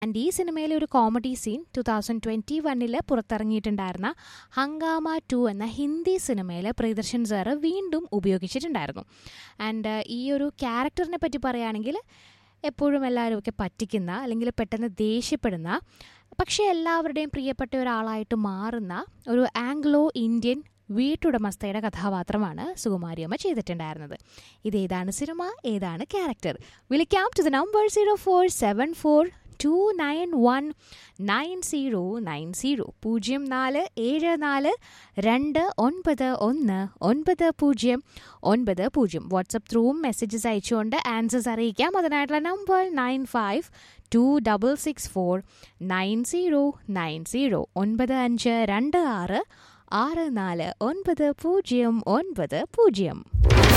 and ഈ സിനിമയിലെ ഒരു comedy scene two thousand twenty വണ്ണിൽ പുറത്തിറങ്ങിയിട്ടുണ്ടായിരുന്ന ഹങ്കാമ ടു എന്ന ഹിന്ദി സിനിമയിൽ പ്രിയദർശൻ സാറ് വീണ്ടും ഉപയോഗിച്ചിട്ടുണ്ടായിരുന്നു ആൻഡ് ഈ ഒരു ക്യാരക്ടറിനെ പറ്റി പറയുകയാണെങ്കിൽ എപ്പോഴും എല്ലാവരുമൊക്കെ പറ്റിക്കുന്ന അല്ലെങ്കിൽ പെട്ടെന്ന് ദേഷ്യപ്പെടുന്ന പക്ഷേ എല്ലാവരുടെയും പ്രിയപ്പെട്ട ഒരാളായിട്ട് മാറുന്ന ഒരു ആംഗ്ലോ ഇന്ത്യൻ വീട്ടുടമസ്ഥയുടെ കഥാപാത്രമാണ് സുകുമാരിയമ്മ ചെയ്തിട്ടുണ്ടായിരുന്നത് ഇതേതാണ് സിനിമ ഏതാണ് ക്യാരക്ടർ വിളിക്കാം to the number zero four seven four two nine one nine zero nine zero പൂജ്യം നാല് ഏഴ് നാല് രണ്ട് ഒൻപത് ഒന്ന് ഒൻപത് പൂജ്യം ഒൻപത് പൂജ്യം വാട്സപ്പ് ത്രൂവും മെസ്സേജസ് അയച്ചുകൊണ്ട് ആൻസേഴ്സ് അറിയിക്കാം അതിനായിട്ടുള്ള number nine five two double six four nine zero nine zero ഒൻപത് അഞ്ച് രണ്ട് ആറ് ആറ് നാല് ഒൻപത് പൂജ്യം ഒൻപത് പൂജ്യം